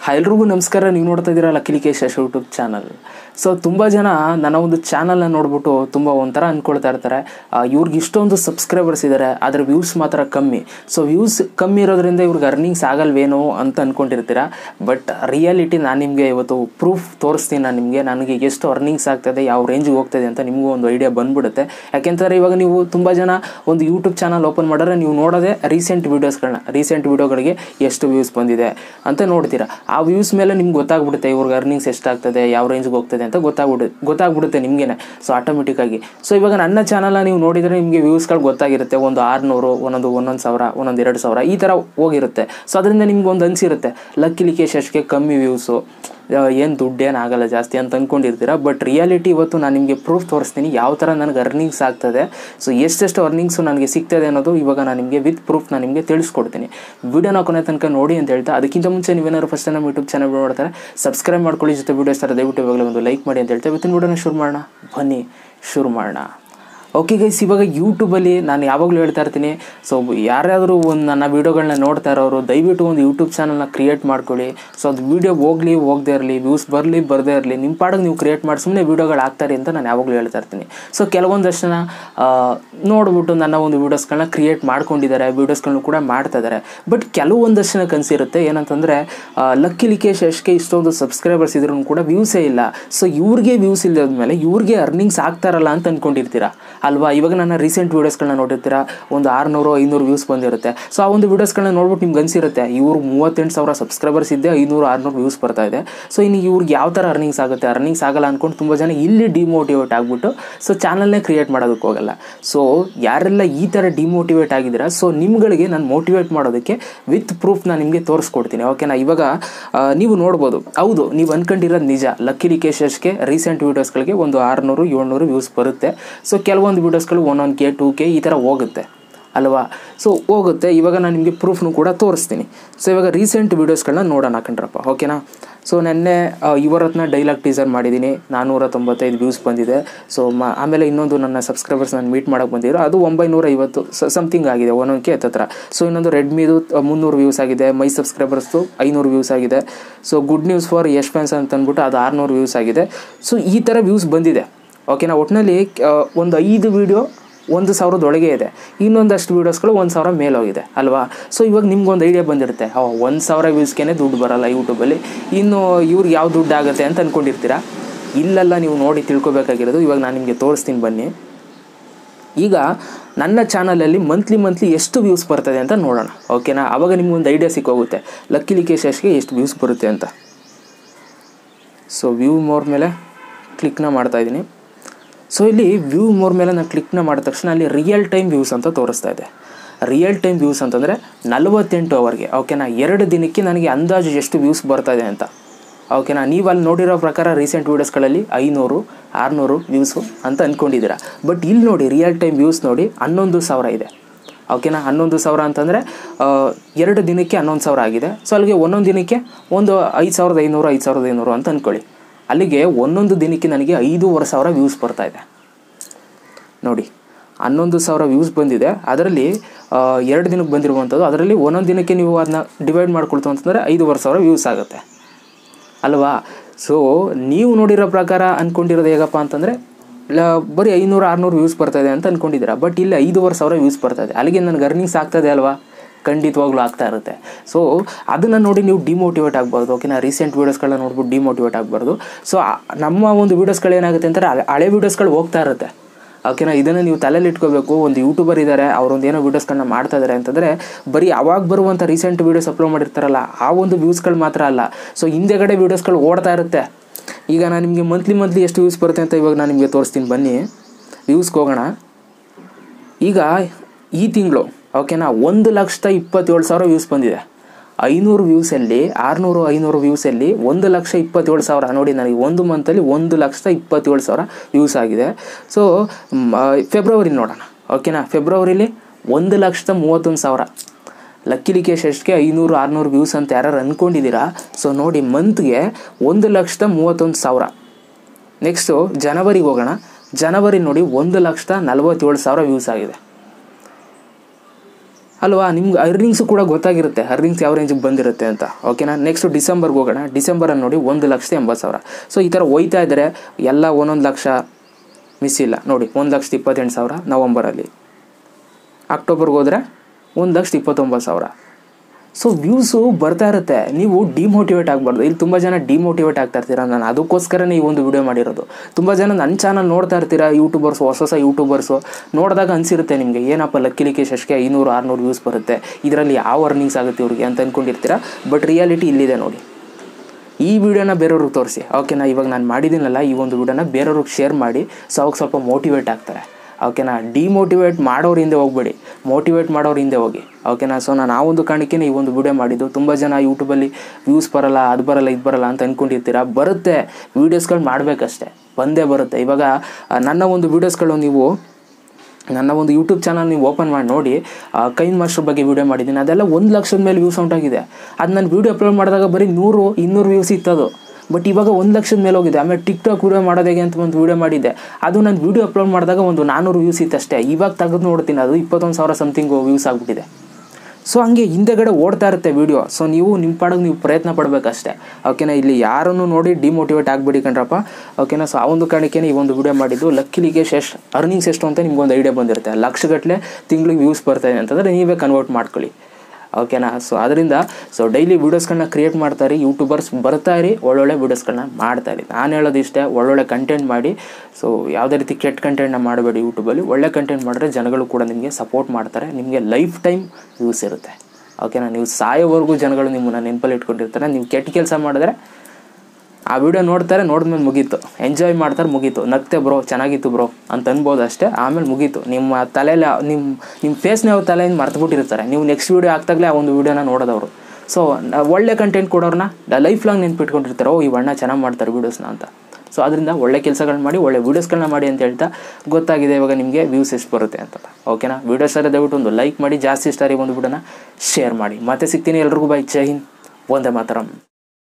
ಎಲ್ರಿಗೂ ನಮಸ್ಕಾರ ನೀವು ನೋಡ್ತಾ ಇದ್ದೀರಾ ಲಕ್ಕಿಲಿ ಕೇಶ್ ಯೂಟ್ಯೂಬ್ ಚಾನಲ್ ಸೊ ತುಂಬ ಜನ ನನ್ನ ಒಂದು ಚಾನಲ್ನ ನೋಡ್ಬಿಟ್ಟು ತುಂಬ ಒಂಥರ ಅಂದ್ಕೊಳ್ತಾ ಇರ್ತಾರೆ ಇವ್ರಿಗೆ ಇಷ್ಟೊಂದು ಸಬ್ಸ್ಕ್ರೈಬರ್ಸ್ ಇದ್ದಾರೆ ಆದರೆ ವ್ಯೂಸ್ ಮಾತ್ರ ಕಮ್ಮಿ ಸೊ ವ್ಯೂಸ್ ಕಮ್ಮಿ ಇರೋದ್ರಿಂದ ಇವ್ರಿಗೆ ಅರ್ನಿಂಗ್ಸ್ ಆಗಲ್ವೇನೋ ಅಂತ ಅಂದ್ಕೊಂಡಿರ್ತೀರ ಬಟ್ ರಿಯಾಲಿಟಿ ನಾನು ನಿಮಗೆ ಇವತ್ತು ಪ್ರೂಫ್ ತೋರಿಸ್ತೀನಿ ನಾನು ನಿಮಗೆ ನನಗೆ ಎಷ್ಟು ಅರ್ನಿಂಗ್ಸ್ ಆಗ್ತದೆ ಯಾವ ರೇಂಜಿಗೆ ಹೋಗ್ತದೆ ಅಂತ ನಿಮಗೂ ಒಂದು ಐಡಿಯಾ ಬಂದ್ಬಿಡುತ್ತೆ ಯಾಕೆಂತಂದರೆ ಇವಾಗ ನೀವು ತುಂಬ ಜನ ಒಂದು ಯೂಟ್ಯೂಬ್ ಚಾನಲ್ ಓಪನ್ ಮಾಡಿದ್ರೆ ನೀವು ನೋಡೋದೇ ರೀಸೆಂಟ್ ವೀಡಿಯೋಸ್ಗಳನ್ನ ರೀಸೆಂಟ್ ವೀಡಿಯೋಗಳಿಗೆ ಎಷ್ಟು ವ್ಯೂಸ್ ಬಂದಿದೆ ಅಂತ ನೋಡ್ತೀರಾ ಆ ವ್ಯೂಸ್ ಮೇಲೆ ನಿಮ್ಗೆ ಗೊತ್ತಾಗ್ಬಿಡುತ್ತೆ ಇವ್ರಿಗೆ ಅರ್ನಿಂಗ್ಸ್ ಎಷ್ಟಾಗ್ತದೆ ಯಾವ ರೇಂಜ್ಗೆ ಹೋಗ್ತದೆ ಅಂತ ಗೊತ್ತಾಗ್ಬಿಡು ಗೊತ್ತಾಗ್ಬಿಡುತ್ತೆ ನಿಮಗೇನೆ ಸೊ ಆಟೋಮೆಟಿಕ್ಕಾಗಿ ಸೊ ಇವಾಗ ನನ್ನ ಚಾನಲ್ನ ನೀವು ನೋಡಿದರೆ ನಿಮಗೆ ವ್ಯೂಸ್ಗಳು ಗೊತ್ತಾಗಿರುತ್ತೆ ಒಂದು ಆರುನೂರು ಒಂದೊಂದು ಒಂದೊಂದು ಸಾವಿರ ಒಂದೊಂದು ಎರಡು ಸಾವಿರ ಈ ಥರ ಹೋಗಿರುತ್ತೆ ಸೊ ಅದರಿಂದ ನಿಮ್ಗೆ ಒಂದು ಅನಿಸಿರುತ್ತೆ ಲಕ್ಕಿಲಿ ಕೇಶಸ್ಗೆ ಕಮ್ಮಿ ವ್ಯೂಸು ಏನು ದುಡ್ಡೇನು ಆಗಲ್ಲ ಜಾಸ್ತಿ ಅಂತ ಅಂದ್ಕೊಂಡಿರ್ತೀರ ಬಟ್ ರಿಯಾಲಿಟಿ ಇವತ್ತು ನಾನು ನಿಮಗೆ ಪ್ರೂಫ್ ತೋರಿಸ್ತೀನಿ ಯಾವ ಥರ ನನಗೆ ಅರ್ನಿಂಗ್ಸ್ ಆಗ್ತದೆ ಸೊ ಎಷ್ಟೆಷ್ಟು ಅರ್ನಿಂಗ್ಸು ನನಗೆ ಸಿಗ್ತದೆ ಅನ್ನೋದು ಇವಾಗ ನಾನು ನಿಮಗೆ ವಿತ್ ಪ್ರೂಫ್ ನಾನು ನಿಮಗೆ ತಿಳಿಸ್ಕೊಡ್ತೀನಿ ವಿಡಿಯೋನ ಕೊನೆ ತನಕ ನೋಡಿ ಅಂತ ಹೇಳ್ತಾ ಅದಕ್ಕಿಂತ ಮುಂಚೆ ನೀವೇನಾದ್ರು ಫಸ್ಟ್ ನಮ್ಮ ಯೂಟ್ಯೂಬ್ ಚಾನಲ್ ನೋಡ್ತಾರೆ ಸಬ್ಸ್ಕ್ರೈಬ್ ಮಾಡ್ಕೊಳ್ಳಿ ಜೊತೆ ವೀಡಿಯೋಸ್ ಥರ ದಯವಿಟ್ಟು ಇವಾಗಲೇ ಒಂದು ಲೈಕ್ ಮಾಡಿ ಅಂತ ಹೇಳ್ತಾ ಇವತ್ತಿನ ವೀಡಿಯೋನ ಶುರು ಮಾಡೋಣ ಬನ್ನಿ ಶುರು ಮಾಡೋಣ ಓಕೆ ಗೈಸ್ ಇವಾಗ ಯೂಟ್ಯೂಬಲ್ಲಿ ನಾನು ಯಾವಾಗಲೂ ಹೇಳ್ತಾ ಇರ್ತೀನಿ ಸೊ ಯಾರ್ಯಾದರೂ ಒಂದು ನನ್ನ ವೀಡಿಯೋಗಳನ್ನ ನೋಡ್ತಾ ಇರೋರು ದಯವಿಟ್ಟು ಒಂದು ಯೂಟ್ಯೂಬ್ ಚಾನಲ್ನ ಕ್ರಿಯೇಟ್ ಮಾಡ್ಕೊಳ್ಳಿ ಸೊ ಅದು ವೀಡಿಯೋ ಹೋಗಲಿ ಹೋಗದೇ ಇರಲಿ ವ್ಯೂಸ್ ಬರಲಿ ಬರದೇ ಇರಲಿ ನಿಮ್ಮ ಪಾಡಿಗೆ ನೀವು ಕ್ರಿಯೇಟ್ ಮಾಡಿ ಸುಮ್ಮನೆ ವೀಡಿಯೋಗಳು ಆಗ್ತಾರೆ ಅಂತ ನಾನು ಯಾವಾಗಲೂ ಹೇಳ್ತಾ ಇರ್ತೀನಿ ಸೊ ಕೆಲವೊಂದಷ್ಟು ಜನ ನೋಡ್ಬಿಟ್ಟು ನನ್ನ ಒಂದು ವೀಡಿಯೋಸ್ಗಳನ್ನ ಕ್ರಿಯೇಟ್ ಮಾಡ್ಕೊಂಡಿದ್ದಾರೆ ವೀಡಿಯೋಸ್ಗಳನ್ನ ಕೂಡ ಮಾಡ್ತಾ ಇದ್ದಾರೆ ಬಟ್ ಕೆಲವೊಂದಷ್ಟು ಜನ ಕನಸಿರುತ್ತೆ ಏನಂತಂದರೆ ಲಕ್ಕಿ ಲಿಕೇಶ್ ಎಷ್ಟ್ಗೆ ಇಷ್ಟೊಂದು ಸಬ್ಸ್ಕ್ರೈಬರ್ಸ್ ಇದ್ರೂ ಕೂಡ ವ್ಯೂಸೇ ಇಲ್ಲ ಸೊ ಇವ್ರಿಗೆ ವ್ಯೂಸ್ ಇಲ್ಲದ ಮೇಲೆ ಇವ್ರಿಗೆ ಅರ್ನಿಂಗ್ಸ್ ಆಗ್ತಾರಲ್ಲ ಅಂತ ಅಂದ್ಕೊಂಡಿರ್ತೀರಾ ಅಲ್ವಾ ಇವಾಗ ನನ್ನ ರೀಸೆಂಟ್ ವೀಡಿಯೋಸ್ಗಳನ್ನ ನೋಡಿರ್ತೀರಾ ಒಂದು ಆರುನೂರು ಐನೂರು ವ್ಯೂಸ್ ಬಂದಿರುತ್ತೆ ಸೊ ಆ ಒಂದು ವೀಡಿಯೋಸ್ಗಳನ್ನ ನೋಡ್ಬಿಟ್ಟು ನಿಮ್ಗೆ ಅನಿಸಿರುತ್ತೆ ಇವ್ರು ಮೂವತ್ತೆಂಟು ಸಾವಿರ ಸಬ್ಸ್ಕ್ರೈಬರ್ಸ್ ಇದ್ದೆ ಐನೂರು ಆರುನೂರು ವ್ಯೂಸ್ ಬರ್ತಾ ಇದೆ ಸೊ ಇನ್ನು ಇವ್ರಿಗೆ ಯಾವ ಥರ ಅರ್ನಿಂಗ್ಸ್ ಆಗುತ್ತೆ ಅರ್ನಿಂಗ್ಸ್ ಆಗಲ್ಲ ಅಂದ್ಕೊಂಡು ತುಂಬ ಜನ ಇಲ್ಲಿ ಡಿಮೋಟಿವೇಟ್ ಆಗಿಬಿಟ್ಟು ಸೊ ಚಾನಲ್ನೇ ಕ್ರಿಯೇಟ್ ಮಾಡೋದಕ್ಕೆ ಹೋಗಲ್ಲ ಸೊ ಯಾರೆಲ್ಲ ಈ ಥರ ಡಿಮೋಟಿವೇಟ್ ಆಗಿದ್ದೀರಾ ಸೊ ನಿಮ್ಗಳಿಗೆ ನಾನು ಮೋಟಿವೇಟ್ ಮಾಡೋದಕ್ಕೆ ವಿತ್ ಪ್ರೂಫ್ ನಾನು ನಿಮಗೆ ತೋರಿಸ್ಕೊಡ್ತೀನಿ ಓಕೆನಾ ಇವಾಗ ಆ, ನೀವು ನೋಡ್ಬೋದು ಹೌದು ನೀವು ಅನ್ಕೊಂಡಿರೋದು ನಿಜ ಲಕ್ಕಿ ಲಿಕೇಶಸ್ಗೆ ರೀಸೆಂಟ್ ವೀಡಿಯೋಸ್ಗಳಿಗೆ ಒಂದು ಆರುನೂರು ಏಳ್ನೂರು ವ್ಯೂಸ್ ಬರುತ್ತೆ ಸೊ ಕೆಲವೊಂದು ವೀಡಿಯೋಸ್ಗಳು one one K two K ಈ ಥರ ಹೋಗುತ್ತೆ ಅಲ್ವಾ ಸೊ ಹೋಗುತ್ತೆ ಇವಾಗ ನಾನು ನಿಮಗೆ ಪ್ರೂಫ್ನು ಕೂಡ ತೋರಿಸ್ತೀನಿ ಸೊ ಇವಾಗ ರೀಸೆಂಟ್ ವೀಡಿಯೋಸ್ಗಳನ್ನ ನೋಡೋಣ ಕಣ್ರಪ್ಪ ಓಕೆನಾ ಸೊ ನೆನ್ನೆ ಆ, ಇವರತ್ನ ಡೈಲಾಗ್ ಟೀಸರ್ ಮಾಡಿದ್ದೀನಿ ನಾನ್ನೂರ ತೊಂಬತ್ತೈದು ವ್ಯೂಸ್ ಬಂದಿದೆ ಸೊ ಮ ಆಮೇಲೆ ಇನ್ನೊಂದು ನನ್ನ ಸಬ್ಸ್ಕ್ರೈಬರ್ಸ್ ನಾನು ಮೀಟ್ ಮಾಡೋಕ್ಕೆ ಬಂದಿದ್ರು ಅದು ಒಂಬೈನೂರ ಐವತ್ತು ಸಮಥಿಂಗ್ ಆಗಿದೆ ಒಂದೊಂದಕ್ಕೆ ಹತ್ತತ್ರ ಸೊ ಇನ್ನೊಂದು ರೆಡ್ಮಿದು ಮುನ್ನೂರು ವ್ಯೂಸ್ ಆಗಿದೆ ಮೈ ಸಬ್ಸ್ಕ್ರೈಬರ್ಸ್ದು ಐನೂರು ವ್ಯೂಸ್ ಆಗಿದೆ so good news for Yash fans ಅಂತ ಅಂದ್ಬಿಟ್ಟು ಅದು ಆರುನೂರು ವ್ಯೂಸ್ ಆಗಿದೆ ಸೊ ಈ ಥರ ವ್ಯೂಸ್ ಬಂದಿದೆ ಓಕೆನಾ ಒಟ್ಟಿನಲ್ಲಿ ಒಂದು ಐದು ವೀಡಿಯೋ ಒಂದು ಸಾವಿರದೊಳಗೆ ಇದೆ ಇನ್ನೊಂದಷ್ಟು ವೀಡಿಯೋಸ್ಗಳು ಒಂದು ಸಾವಿರ ಮೇಲೋಗಿದೆ ಅಲ್ವಾ ಸೊ ಇವಾಗ ನಿಮ್ಗೊಂದು ಐಡಿಯಾ ಬಂದಿರುತ್ತೆ ಓ ಒಂದು ಸಾವಿರ ವ್ಯೂಸ್ಗೆ ದುಡ್ಡು ಬರಲ್ಲ ಯೂಟ್ಯೂಬಲ್ಲಿ ಇನ್ನು ಇವ್ರಿಗೆ ಯಾವ ದುಡ್ಡು ಆಗುತ್ತೆ ಅಂತ ಅಂದ್ಕೊಂಡಿರ್ತೀರಾ ಇಲ್ಲೆಲ್ಲ ನೀವು ನೋಡಿ ತಿಳ್ಕೊಬೇಕಾಗಿರೋದು ಇವಾಗ ನಾನು ನಿಮಗೆ ತೋರಿಸ್ತೀನಿ ಬನ್ನಿ ಈಗ ನನ್ನ ಚಾನಲಲ್ಲಿ ಮಂತ್ಲಿ ಮಂತ್ಲಿ ಎಷ್ಟು ವ್ಯೂಸ್ ಬರ್ತದೆ ಅಂತ ನೋಡೋಣ ಓಕೆನಾ ಆವಾಗ ನಿಮ್ಗೊಂದು ಐಡಿಯಾ ಸಿಕ್ಕೋಗುತ್ತೆ ಲಕ್ಕಿ ಲಿಕೇಶಸ್ಗೆ ಎಷ್ಟು ವ್ಯೂಸ್ ಬರುತ್ತೆ ಅಂತ ಸೊ ವ್ಯೂ ಮೋರ್ ಮೇಲೆ ಕ್ಲಿಕ್ನ ಮಾಡ್ತಾಯಿದ್ದೀನಿ ಸೊ ಇಲ್ಲಿ ವ್ಯೂ ಮೋರ್ ಮೇಲೆ ನಾನು ಕ್ಲಿಕ್ನ ಮಾಡಿದ ತಕ್ಷಣ ಅಲ್ಲಿ ರಿಯಲ್ ಟೈಮ್ ವ್ಯೂಸ್ ಅಂತ ತೋರಿಸ್ತಾ ಇದೆ ರಿಯಲ್ ಟೈಮ್ ವ್ಯೂಸ್ ಅಂತಂದರೆ ನಲವತ್ತೆಂಟು ಅವರ್ಗೆ ಓಕೆನಾ ಎರಡು ದಿನಕ್ಕೆ ನನಗೆ ಅಂದಾಜು ಎಷ್ಟು ವ್ಯೂಸ್ ಬರ್ತಾ ಇದೆ ಅಂತ ಓಕೆನಾ ನೀವು ಅಲ್ಲಿ ನೋಡಿರೋ ಪ್ರಕಾರ ರೀಸೆಂಟ್ ವೀಡಿಯೋಸ್ಗಳಲ್ಲಿ ಐನೂರು ಆರುನೂರು ವ್ಯೂಸು ಅಂತ ಅಂದ್ಕೊಂಡಿದ್ದೀರಾ ಬಟ್ ಇಲ್ಲಿ ನೋಡಿ ರಿಯಲ್ ಟೈಮ್ ವ್ಯೂಸ್ ನೋಡಿ ಹನ್ನೊಂದು ಸಾವಿರ ಇದೆ ಓಕೆನಾ ಹನ್ನೊಂದು ಸಾವಿರ ಅಂತಂದರೆ ಎರಡು ದಿನಕ್ಕೆ ಹನ್ನೊಂದು ಸಾವಿರ ಆಗಿದೆ ಸೊ ಅಲ್ಲಿಗೆ ಒಂದೊಂದು ದಿನಕ್ಕೆ ಒಂದು ಐದು ಸಾವಿರದ ಐನೂರು ಐದು ಸಾವಿರದ ಐನೂರು ಅಂತ ಅಂದ್ಕೊಳ್ಳಿ ಅಲ್ಲಿಗೆ ಒಂದೊಂದು ದಿನಕ್ಕೆ ನನಗೆ ಐದೂವರೆ ಸಾವಿರ ವ್ಯೂಸ್ ಬರ್ತಾ ಇದೆ ನೋಡಿ ಹನ್ನೊಂದು ಸಾವಿರ ವ್ಯೂಸ್ ಬಂದಿದೆ ಅದರಲ್ಲಿ ಎರಡು ದಿನಕ್ಕೆ ಬಂದಿರುವಂಥದ್ದು ಅದರಲ್ಲಿ ಒಂದೊಂದು ದಿನಕ್ಕೆ ನೀವು ಅದನ್ನ ಡಿವೈಡ್ ಮಾಡ್ಕೊಳ್ತು ಅಂತಂದರೆ ಐದೂವರೆ ಸಾವಿರ ವ್ಯೂಸ್ ಆಗುತ್ತೆ ಅಲ್ವಾ ಸೊ ನೀವು ನೋಡಿರೋ ಪ್ರಕಾರ ಅಂದ್ಕೊಂಡಿರೋದು ಹೇಗಪ್ಪ ಅಂತಂದರೆ ಲ ಬರೀ ಐನೂರು ಆರುನೂರು ವ್ಯೂಸ್ ಬರ್ತಾಯಿದೆ ಅಂತ ಅಂದ್ಕೊಂಡಿದ್ದೀರಾ ಬಟ್ ಇಲ್ಲಿ ಐದೂವರೆ ಸಾವಿರ ವ್ಯೂಸ್ ಬರ್ತಾಯಿದೆ ಅಲ್ಲಿಗೆ ನನಗೆ ಅರ್ನಿಂಗ್ಸ್ ಆಗ್ತದೆ ಅಲ್ವಾ ಖಂಡಿತವಾಗ್ಲೂ ಆಗ್ತಾ ಇರುತ್ತೆ ಸೊ ಅದನ್ನು ನೋಡಿ ನೀವು ಡಿಮೋಟಿವೇಟ್ ಆಗಬಾರ್ದು ಓಕೆನಾ ರೀಸೆಂಟ್ ವೀಡಿಯೋಸ್ಗಳನ್ನ ನೋಡ್ಬಿಟ್ಟು ಡಿಮೋಟಿವೇಟ್ ಆಗಬಾರ್ದು ಸೊ ನಮ್ಮ ಒಂದು ವೀಡಿಯೋಸ್ಗಳು ಏನಾಗುತ್ತೆ ಅಂತಾರೆ ಹಳೆ- ಹಳೆ ವೀಡಿಯೋಸ್ಗಳು ಹೋಗ್ತಾ ಇರುತ್ತೆ ಓಕೆನಾ ಇದನ್ನು ನೀವು ತಲೆಯಲ್ಲಿ ಇಟ್ಕೋಬೇಕು ಒಂದು ಯೂಟ್ಯೂಬರ್ ಇದ್ದಾರೆ ಅವರೊಂದು ಏನೋ ವೀಡಿಯೋಸ್ಗಳನ್ನ ಮಾಡ್ತಾ ಇದ್ದಾರೆ ಅಂತಂದರೆ ಬರೀ ಅವಾಗ ಬರುವಂಥ ರೀಸೆಂಟ್ ವೀಡಿಯೋಸ್ ಅಪ್ಲೋಡ್ ಮಾಡಿರ್ತಾರಲ್ಲ ಆ ಒಂದು ವ್ಯೂಸ್ಗಳು ಮಾತ್ರ ಅಲ್ಲ ಸೊ ಹಿಂದೆಗಡೆ ವೀಡಿಯೋಸ್ಗಳು ಓಡ್ತಾ ಇರುತ್ತೆ ಈಗ ನಾನು ನಿಮಗೆ ಮಂತ್ಲಿ ಮಂತ್ಲಿ ಎಷ್ಟು ವ್ಯೂಸ್ ಬರುತ್ತೆ ಅಂತ ಇವಾಗ ನಾನು ನಿಮಗೆ ತೋರಿಸ್ತೀನಿ ಬನ್ನಿ ವ್ಯೂಸ್ಗೆ ಹೋಗೋಣ ಈಗ ಈ ತಿಂಗಳು ಓಕೆನಾ ಒಂದು ಲಕ್ಷದ ಇಪ್ಪತ್ತೇಳು ಸಾವಿರ ವ್ಯೂಸ್ ಬಂದಿದೆ ಐನೂರು ವ್ಯೂಸಲ್ಲಿ ಆರುನೂರು ಐನೂರು ವ್ಯೂಸಲ್ಲಿ ಒಂದು ಲಕ್ಷ ಇಪ್ಪತ್ತೇಳು ಸಾವಿರ ನೋಡಿ ನನಗೆ ಒಂದು ಮಂತಲ್ಲಿ ಒಂದು ಲಕ್ಷದ ಇಪ್ಪತ್ತೇಳು ಸಾವಿರ ವ್ಯೂಸ್ ಆಗಿದೆ ಸೊ ಫೆಬ್ರವರಿ ನೋಡೋಣ ಓಕೆನಾ ಫೆಬ್ರವರಿಲಿ ಒಂದು ಲಕ್ಷದ ಮೂವತ್ತೊಂದು ಸಾವಿರ ಲಕ್ಕಿ ಲಿಕೇಶ್ ಎಷ್ಟಿಗೆ ಐನೂರು ಆರುನೂರು ವ್ಯೂಸ್ ಅಂತ ಯಾರು ಅಂದ್ಕೊಂಡಿದ್ದೀರಾ ಸೊ ನೋಡಿ ಮಂತ್ಗೆ ಒಂದು ಲಕ್ಷದ ಮೂವತ್ತೊಂದು ಸಾವಿರ ನೆಕ್ಸ್ಟು ಜನವರಿಗೆ ಹೋಗೋಣ ಜನವರಿ ನೋಡಿ ಒಂದು ಲಕ್ಷದ ನಲವತ್ತೇಳು ಸಾವಿರ ವ್ಯೂಸ್ ಆಗಿದೆ ಅಲ್ವಾ ನಿಮ್ಗೆ ಅರ್ನಿಂಗ್ಸು ಕೂಡ ಗೊತ್ತಾಗಿರುತ್ತೆ ಅರ್ನಿಂಗ್ಸ್ ಯಾವ ರೇಂಜಿಗೆ ಬಂದಿರುತ್ತೆ ಅಂತ ಓಕೆನಾ ನೆಕ್ಸ್ಟ್ ಡಿಸೆಂಬರ್ಗೆ ಹೋಗೋಣ ಡಿಸೆಂಬರಲ್ಲಿ ನೋಡಿ ಒಂದು ಲಕ್ಷದ ಎಂಬತ್ತು ಸಾವಿರ ಸೊ ಈ ಥರ ಹೋಯ್ತಾ ಇದ್ದರೆ ಎಲ್ಲ ಒಂದೊಂದು ಲಕ್ಷ ಮಿಸ್ ಇಲ್ಲ ನೋಡಿ ಒಂದು ಲಕ್ಷದ ಇಪ್ಪತ್ತೆಂಟು ಸಾವಿರ ನವಂಬರಲ್ಲಿ ಅಕ್ಟೋಬರ್ಗೆ ಹೋದರೆ ಒಂದು ಲಕ್ಷದ ಇಪ್ಪತ್ತೊಂಬತ್ತು ಸಾವಿರ ಸೊ ವ್ಯೂಸು ಬರ್ತಾ ಇರುತ್ತೆ ನೀವು ಡಿಮೋಟಿವೇಟ್ ಆಗಬಾರ್ದು ಇಲ್ಲಿ ತುಂಬ ಜನ ಡಿಮೋಟಿವೇಟ್ ಆಗ್ತಾ ಇರ್ತೀರ ನಾನು ಅದಕ್ಕೋಸ್ಕರನೇ ಈ ಒಂದು ವಿಡಿಯೋ ಮಾಡಿರೋದು ತುಂಬ ಜನ ನನ್ನ ಚಾನಲ್ ನೋಡ್ತಾ ಇರ್ತೀರಾ ಯೂಟ್ಯೂಬರ್ಸು ಹೊಸ ಹೊಸ ಯೂಟ್ಯೂಬರ್ಸು ನೋಡಿದಾಗ ಅನಿಸಿರುತ್ತೆ ನಿಮಗೆ ಏನಪ್ಪ ಲಕ್ಕಿಲಿ ಕೇಶಕ್ಕೆ ಐನೂರು ಆರುನೂರು ವ್ಯೂಸ್ ಬರುತ್ತೆ ಇದರಲ್ಲಿ ಯಾವ ಅರ್ನಿಂಗ್ಸ್ ಆಗುತ್ತೆ ಇವ್ರಿಗೆ ಅಂತ ಅಂದ್ಕೊಂಡಿರ್ತೀರಾ ಬಟ್ ರಿಯಾಲಿಟಿ ಇಲ್ಲಿದೆ ನೋಡಿ ಈ ವಿಡಿಯೋನ ಬೇರೆಯವ್ರಿಗೆ ತೋರಿಸಿ ಓಕೆನಾ ಇವಾಗ ನಾನು ಮಾಡಿದ್ದೀನಲ್ಲ ಈ ಒಂದು ವಿಡಿಯೋನ ಬೇರೆಯವ್ರಿಗೆ ಶೇರ್ ಮಾಡಿ ಸೊ ಅವಾಗ ಸ್ವಲ್ಪ ಮೋಟಿವೇಟ್ ಆಗ್ತಾರೆ ಓಕೆನಾ ಡಿಮೋಟಿವೇಟ್ ಮಾಡೋರ ಹಿಂದೆ ಹೋಗ್ಬೇಡಿ ಮೋಟಿವೇಟ್ ಮಾಡೋರ ಹಿಂದೆ ಹೋಗಿ ಓಕೆನಾ ಸೊ ನಾನು ಆ ಒಂದು ಕಾರಣಕ್ಕೆ ಈ ಒಂದು ವಿಡಿಯೋ ಮಾಡಿದ್ದು ತುಂಬ ಜನ ಯೂಟ್ಯೂಬಲ್ಲಿ ವ್ಯೂಸ್ ಬರಲ್ಲ ಅದು ಬರಲ್ಲ ಇದು ಬರಲ್ಲ ಅಂತ ಅಂದ್ಕೊಂಡಿರ್ತೀರ ಬರುತ್ತೆ ವೀಡಿಯೋಸ್ಗಳು ಮಾಡಬೇಕಷ್ಟೆ ಬಂದೇ ಬರುತ್ತೆ ಇವಾಗ ಆ, ನನ್ನ ಒಂದು ವೀಡಿಯೋಸ್ಗಳು ನೀವು ನನ್ನ ಒಂದು ಯೂಟ್ಯೂಬ್ ಚಾನಲ್ ನೀವು ಓಪನ್ ಮಾಡಿ ನೋಡಿ ಆ, ಕೈನ್ ಮಾಸ್ಟರ್ ಬಗ್ಗೆ ವೀಡಿಯೋ ಮಾಡಿದ್ದೀನಿ ಅದೆಲ್ಲ ಒಂದು ಲಕ್ಷದ ಮೇಲೆ ವ್ಯೂಸ್ ಉಂಟಾಗಿದೆ ಅದು ನಾನು ವೀಡಿಯೋ ಅಪ್ಲೋಡ್ ಮಾಡಿದಾಗ ಬರೀ ನೂರು ಇನ್ನೂರು ವ್ಯೂಸ್ ಇತ್ತದು ಬಟ್ ಇವಾಗ ಒಂದು ಲಕ್ಷದ ಮೇಲೆ ಹೋಗಿದೆ ಆಮೇಲೆ ಟಿಕ್ ಟಾಕ್ ವೀಡಿಯೋ ಮಾಡೋದು ಹೇಗೆ ಅಂತ ಒಂದು ವೀಡಿಯೋ ಮಾಡಿದ್ದೆ ಅದು ನಾನು ವೀಡಿಯೋ ಅಪ್ಲೋಡ್ ಮಾಡಿದಾಗ ಒಂದು ನಾನ್ನೂರು ವ್ಯೂಸ್ ಇತ್ತಷ್ಟೇ ಇವಾಗ ತೆಗೆದು ನೋಡ್ತೀನಿ ಅದು ಇಪ್ಪತ್ತೊಂದು ಸಾವಿರ ಸಮಥಿಂಗ್ ವ್ಯೂಸ್ ಆಗಿಬಿಟ್ಟಿದೆ ಸೊ ಹಂಗೆ ಹಿಂದೆಗಡೆ ಓಡ್ತಾ ಇರುತ್ತೆ ವೀಡಿಯೋ ಸೊ ನೀವು ನಿಮ್ಮ ಪಾಡಿಗೆ ನೀವು ಪ್ರಯತ್ನ ಪಡಬೇಕಷ್ಟೇ ಓಕೆನಾ ಇಲ್ಲಿ ಯಾರನ್ನು ನೋಡಿ ಡಿಮೋಟಿವೇಟ್ ಆಗಬೇಡಿ ಕಣ್ರಪ್ಪ ಓಕೆನಾ ಸೊ ಆ ಒಂದು ಕಾರಣಕ್ಕೆ ಈ ಒಂದು ವಿಡಿಯೋ ಮಾಡಿದ್ದು ಲಕ್ಕಿಲಿಗೆ ಎಷ್ಟು ಅರ್ನಿಂಗ್ಸ್ ಎಷ್ಟು ಅಂತ ನಿಮ್ಗೊಂದು ಐಡಿಯಾ ಬಂದಿರುತ್ತೆ ಲಕ್ಷಗಟ್ಟಲೆ ತಿಂಗಳಿಗೆ ವ್ಯೂಸ್ ಬರ್ತಾ ಇದೆ ಅಂತಂದರೆ ನೀವೇ ಕನ್ವರ್ಟ್ ಮಾಡ್ಕೊಳ್ಳಿ ಓಕೆನಾ ಸೊ ಅದರಿಂದ ಸೊ ಡೈಲಿ ವೀಡಿಯೋಸ್ಗಳನ್ನ ಕ್ರಿಯೇಟ್ ಮಾಡ್ತಾ ಇರಿ ಯೂಟ್ಯೂಬರ್ಸ್ ಬರ್ತಾ ಇರಿ ಒಳ್ಳೊಳ್ಳೆ ವೀಡಿಯೋಸ್ಗಳನ್ನ ಮಾಡ್ತಾ ಇರಿ ನಾನು ಹೇಳೋದು ಇಷ್ಟೇ ಒಳ್ಳೊಳ್ಳೆ ಕಂಟೆಂಟ್ ಮಾಡಿ ಸೊ ಯಾವುದೇ ರೀತಿ ಕೆಟ್ಟ ಕಂಟೆಂಟ್ನ ಮಾಡಬೇಡಿ ಯೂಟ್ಯೂಬಲ್ಲಿ ಒಳ್ಳೆ ಕಂಟೆಂಟ್ ಮಾಡಿದ್ರೆ ಜನಗಳು ಕೂಡ ನಿಮಗೆ ಸಪೋರ್ಟ್ ಮಾಡ್ತಾರೆ ನಿಮಗೆ ಲೈಫ್ ಟೈಮ್ ಯೂಸ್ ಇರುತ್ತೆ ಓಕೆನಾ ನೀವು ಸಾಯೋವರೆಗೂ ಜನಗಳು ನಿಮ್ಮನ್ನ ನೆನಪಲ್ಲಿ ಇಟ್ಕೊಂಡಿರ್ತಾರೆ ನೀವು ಕೆಟ್ಟ ಕೆಲಸ ಮಾಡಿದ್ರೆ ಆ ವಿಡಿಯೋ ನೋಡ್ತಾರೆ ನೋಡಿದ್ಮೇಲೆ ಮುಗೀತು ಎಂಜಾಯ್ ಮಾಡ್ತಾರೆ ಮುಗೀತು ನಗ್ತೆ ಬ್ರೋ ಚೆನ್ನಾಗಿತ್ತು ಬ್ರೋ ಅಂತ ಅನ್ಬೋದು ಅಷ್ಟೇ ಆಮೇಲೆ ಮುಗೀತು ನಿಮ್ಮ ತಲೆಯಲ್ಲಿ ಆ- ನಿಮ್ಮ ನಿಮ್ಮ ಫೇಸ್ನ ಅವ್ರ ತಲೆಯಿಂದ ಮರ್ತುಬಿಟ್ಟಿರ್ತಾರೆ ನೀವು ನೆಕ್ಸ್ಟ್ ವೀಡಿಯೋ ಆಗ್ತಾಗಲೇ ಆ ಒಂದು ವೀಡಿಯೋನ ನೋಡೋದವರು ಸೊ ಒಳ್ಳೆ ಕಂಟೆಂಟ್ ಕೊಡೋರನ್ನ ಲೈಫ್ ಲಾಂಗ್ ನೆನ್ಪಿಟ್ಕೊಂಡಿರ್ತಾರೆ ಓ ಈ ಅಣ್ಣ ಚೆನ್ನಾಗಿ ಮಾಡ್ತಾರೆ ವೀಡಿಯೋಸ್ನ ಅಂತ ಸೊ ಅದರಿಂದ ಒಳ್ಳೆ ಕೆಲಸಗಳನ್ನ ಮಾಡಿ ಒಳ್ಳೆ ವೀಡಿಯೋಸ್ಗಳನ್ನ ಮಾಡಿ ಅಂತ ಹೇಳ್ತಾ ಗೊತ್ತಾಗಿದೆ ಇವಾಗ ನಿಮಗೆ ವ್ಯೂಸ್ ಎಷ್ಟು ಬರುತ್ತೆ ಅಂತ ಓಕೆನಾ ವೀಡಿಯೋಸ್ ಸರಿ ದಯವಿಟ್ಟು ಒಂದು ಲೈಕ್ ಮಾಡಿ ಜಾಸ್ತಿ ಇಷ್ಟ ಈ ಒಂದು ವಿಡಿಯೋನ ಶೇರ್ ಮಾಡಿ ಮತ್ತೆ ಸಿಗ್ತೀನಿ ಎಲ್ರಿಗೂ ಬೈ ಜೈ ಹಿಂದ್ ಒಂದೇ ಮಾತರಂ